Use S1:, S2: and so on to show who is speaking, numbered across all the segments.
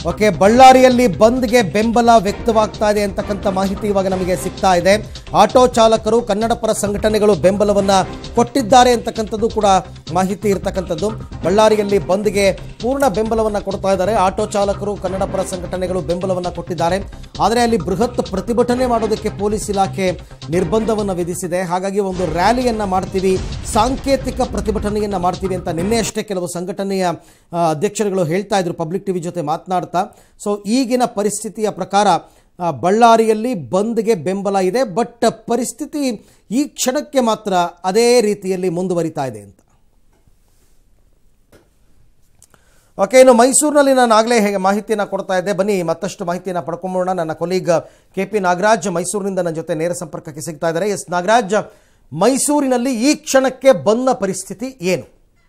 S1: okay ಬಳ್ಳಾರಿಯಲ್ಲಿ ಬಂದ್ಗೆ ಬೆಂಬಲ ವ್ಯಕ್ತವಾಗ್ತಾ ಇದೆ ಅಂತಕ್ಕಂಥ ಮಾಹಿತಿ ಇವಾಗ ನಮಗೆ ಸಿಗ್ತಾ ಇದೆ ಆಟೋ ಚಾಲಕರು ಕನ್ನಡ ಪರ ಸಂಘಟನೆಗಳು ಬೆಂಬಲವನ್ನ ಕೊಟ್ಟಿದ್ದಾರೆ ಅಂತಕ್ಕಂಥದ್ದು ಕೂಡ ಮಾಹಿತಿ ಇರತಕ್ಕಂಥದ್ದು ಬಳ್ಳಾರಿಯಲ್ಲಿ ಬಂದ್ಗೆ ಪೂರ್ಣ ಬೆಂಬಲವನ್ನ ಕೊಡ್ತಾ ಇದ್ದಾರೆ ಆಟೋ ಚಾಲಕರು ಕನ್ನಡ ಪರ ಸಂಘಟನೆಗಳು ಬೆಂಬಲವನ್ನ ಕೊಟ್ಟಿದ್ದಾರೆ ಆದರೆ ಅಲ್ಲಿ ಬೃಹತ್ ಪ್ರತಿಭಟನೆ ಮಾಡೋದಕ್ಕೆ ಪೊಲೀಸ್ ಇಲಾಖೆ ನಿರ್ಬಂಧವನ್ನು ವಿಧಿಸಿದೆ ಹಾಗಾಗಿ ಒಂದು ರ್ಯಾಲಿಯನ್ನ ಮಾಡ್ತೀವಿ ಸಾಂಕೇತಿಕ ಪ್ರತಿಭಟನೆಯನ್ನ ಮಾಡ್ತೀವಿ ಅಂತ ನಿನ್ನೆ ಅಷ್ಟೇ ಕೆಲವು ಸಂಘಟನೆಯ ಆ, ಅಧ್ಯಕ್ಷರುಗಳು ಹೇಳ್ತಾ ಇದ್ರು ಪಬ್ಲಿಕ್ ಟಿವಿ ಜೊತೆ ಮಾತನಾಡ್ತಾ ಸೊ ಈಗಿನ ಪರಿಸ್ಥಿತಿಯ ಪ್ರಕಾರ ಆ, ಬಳ್ಳಾರಿಯಲ್ಲಿ ಬಂದ್ಗೆ ಬೆಂಬಲ ಇದೆ ಬಟ್ ಪರಿಸ್ಥಿತಿ ಈ ಕ್ಷಣಕ್ಕೆ ಮಾತ್ರ ಅದೇ ರೀತಿಯಲ್ಲಿ ಮುಂದುವರಿತಾ ಇದೆ ಅಂತ ಓಕೆ ಇನ್ನು ಮೈಸೂರಿನಲ್ಲಿ ನಾನು ಆಗಲೇ ಹೇಗೆ ಮಾಹಿತಿಯನ್ನು ಕೊಡ್ತಾ ಇದ್ದೆ ಬನ್ನಿ ಮತ್ತಷ್ಟು ಮಾಹಿತಿಯನ್ನು ಪಡ್ಕೊಂಬೋಣ ನನ್ನ ಕೊಲೀಗ್ ಕೆ ಪಿ ನಾಗರಾಜ್ ಮೈಸೂರಿನಿಂದ ನನ್ನ ಜೊತೆ ನೇರ ಸಂಪರ್ಕಕ್ಕೆ ಸಿಗ್ತಾ ಇದ್ದಾರೆ ಎಸ್ ನಾಗರಾಜ್ ಮೈಸೂರಿನಲ್ಲಿ ಈ ಕ್ಷಣಕ್ಕೆ ಬಂದ ಪರಿಸ್ಥಿತಿ ಏನು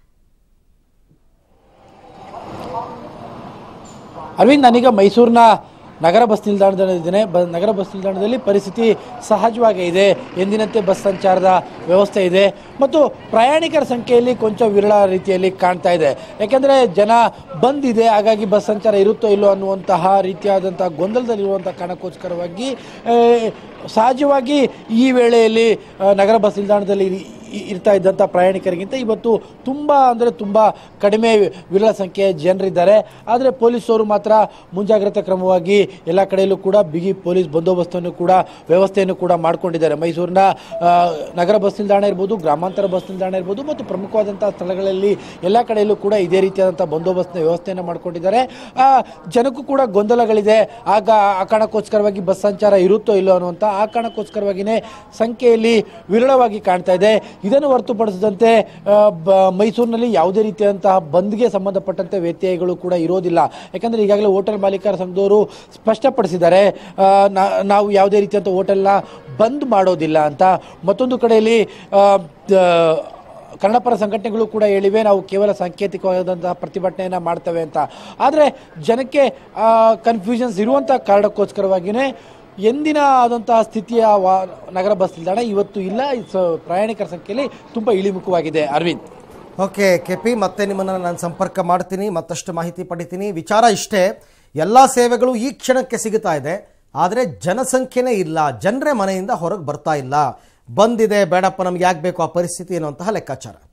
S2: ಅರವಿಂದ್ ನಾನೀಗ ಮೈಸೂರಿನ ನಗರ ಬಸ್ ನಿಲ್ದಾಣದಲ್ಲಿದ್ದೇನೆ ಬ ನಗರ ಬಸ್ ನಿಲ್ದಾಣದಲ್ಲಿ ಪರಿಸ್ಥಿತಿ ಸಹಜವಾಗೇ ಇದೆ ಎಂದಿನಂತೆ ಬಸ್ ಸಂಚಾರದ ವ್ಯವಸ್ಥೆ ಇದೆ ಮತ್ತು ಪ್ರಯಾಣಿಕರ ಸಂಖ್ಯೆಯಲ್ಲಿ ಕೊಂಚ ವಿರಳ ರೀತಿಯಲ್ಲಿ ಕಾಣ್ತಾ ಇದೆ ಯಾಕೆಂದರೆ ಜನ ಬಂದಿದೆ ಹಾಗಾಗಿ ಬಸ್ ಸಂಚಾರ ಇರುತ್ತೋ ಇಲ್ಲೋ ಅನ್ನುವಂತಹ ರೀತಿಯಾದಂಥ ಗೊಂದಲದಲ್ಲಿರುವಂಥ ಕಾರಣಕ್ಕೋಸ್ಕರವಾಗಿ ಆ, ಸಹಜವಾಗಿ ಈ ವೇಳೆಯಲ್ಲಿ ಆ, ನಗರ ಬಸ್ ನಿಲ್ದಾಣದಲ್ಲಿ ಇ- ಇ- ಇರ್ತಾ ಇದ್ದಂಥ ಪ್ರಯಾಣಿಕರಿಗಿಂತ ಇವತ್ತು ತುಂಬ ಅಂದರೆ ತುಂಬ ಕಡಿಮೆ ವಿರಳ ಸಂಖ್ಯೆಯ ಜನರಿದ್ದಾರೆ ಆದರೆ ಪೊಲೀಸರು ಮಾತ್ರ ಮುಂಜಾಗ್ರತಾ ಕ್ರಮವಾಗಿ ಎಲ್ಲ ಕಡೆಯಲ್ಲೂ ಕೂಡ ಬಿಗಿ ಪೊಲೀಸ್ ಬಂದೋಬಸ್ತನ್ನು ಕೂಡ ವ್ಯವಸ್ಥೆಯನ್ನು ಕೂಡ ಮಾಡಿಕೊಂಡಿದ್ದಾರೆ ಮೈಸೂರಿನ ಆ, ನಗರ ಬಸ್ ನಿಲ್ದಾಣ ಇರ್ಬೋದು ಗ್ರಾಮಾಂತರ ಬಸ್ ನಿಲ್ದಾಣ ಇರ್ಬೋದು ಮತ್ತು ಪ್ರಮುಖವಾದಂಥ ಸ್ಥಳಗಳಲ್ಲಿ ಎಲ್ಲ ಕಡೆಯಲ್ಲೂ ಕೂಡ ಇದೇ ರೀತಿಯಾದಂಥ ಬಂದೋಬಸ್ತ್ನ ವ್ಯವಸ್ಥೆಯನ್ನು ಮಾಡಿಕೊಂಡಿದ್ದಾರೆ ಆ, ಜನಕ್ಕೂ ಕೂಡ ಗೊಂದಲಗಳಿದೆ ಆಗ ಆ ಕಾರಣಕ್ಕೋಸ್ಕರವಾಗಿ ಬಸ್ ಸಂಚಾರ ಇರುತ್ತೋ ಇಲ್ಲೋ ಅನ್ನುವಂಥ ಆ ಕಾರಣಕ್ಕೋಸ್ಕರವಾಗಿಯೇ ಸಂಖ್ಯೆಯಲ್ಲಿ ವಿರಳವಾಗಿ ಕಾಣ್ತಾ ಇದೆ ಇದನ್ನು ಹೊರತುಪಡಿಸಿದಂತೆ ಆ, ಬ- ಮೈಸೂರಿನಲ್ಲಿ ಯಾವುದೇ ರೀತಿಯಾದಂತಹ ಬಂದ್ಗೆ ಸಂಬಂಧಪಟ್ಟಂತೆ ವ್ಯತ್ಯಯಗಳು ಕೂಡ ಇರೋದಿಲ್ಲ ಯಾಕಂದ್ರೆ ಈಗಾಗಲೇ ಹೋಟೆಲ್ ಮಾಲೀಕರ ಸಂಘದವರು ಸ್ಪಷ್ಟಪಡಿಸಿದ್ದಾರೆ ಆ, ನಾ- ನಾವು ಯಾವುದೇ ರೀತಿಯಂಥ ಹೋಟೆಲ್ನ ಬಂದ್ ಮಾಡೋದಿಲ್ಲ ಅಂತ ಮತ್ತೊಂದು ಕಡೆಯಲ್ಲಿ ಆ, ದ- ಕನ್ನಡ ಪರ ಸಂಘಟನೆಗಳು ಕೂಡ ಹೇಳಿವೆ ನಾವು ಕೇವಲ ಸಾಂಕೇತಿಕವಾದಂತಹ ಪ್ರತಿಭಟನೆಯನ್ನ ಮಾಡ್ತೇವೆ ಅಂತ ಆದರೆ ಜನಕ್ಕೆ ಕನ್ಫ್ಯೂಷನ್ಸ್ ಇರುವಂಥ ಕಾರಣಕ್ಕೋಸ್ಕರವಾಗಿಯೇ ಎಂದಿನ ಆದಂತಹ ಸ್ಥಿತಿಯ ವಾ ನಗರ ಬಸ್ ನಿಲ್ದಾಣ ಇವತ್ತು ಇಲ್ಲ ಸೊ ಪ್ರಯಾಣಿಕರ ಸಂಖ್ಯೆಯಲ್ಲಿ ತುಂಬ ಇಳಿಮುಖವಾಗಿದೆ ಅರವಿಂದ್
S1: ಓಕೆ ಕೆ ಪಿ ಮತ್ತೆ ನಿಮ್ಮನ್ನು ನಾನು ಸಂಪರ್ಕ ಮಾಡ್ತೀನಿ ಮತ್ತಷ್ಟು ಮಾಹಿತಿ ಪಡಿತೀನಿ ವಿಚಾರ ಇಷ್ಟೇ ಎಲ್ಲ ಸೇವೆಗಳು ಈ ಕ್ಷಣಕ್ಕೆ ಸಿಗುತ್ತಾ ಇದೆ ಆದರೆ ಜನಸಂಖ್ಯೆನೇ ಇಲ್ಲ ಜನರೇ ಮನೆಯಿಂದ ಹೊರಗೆ ಬರ್ತಾ ಇಲ್ಲ ಬಂದಿದೆ ಬೇಡಪ್ಪ ನಮ್ಗೆ ಯಾಕೆ ಬೇಕು ಆ ಪರಿಸ್ಥಿತಿ ಅನ್ನುವಂತಹ ಲೆಕ್ಕಾಚಾರ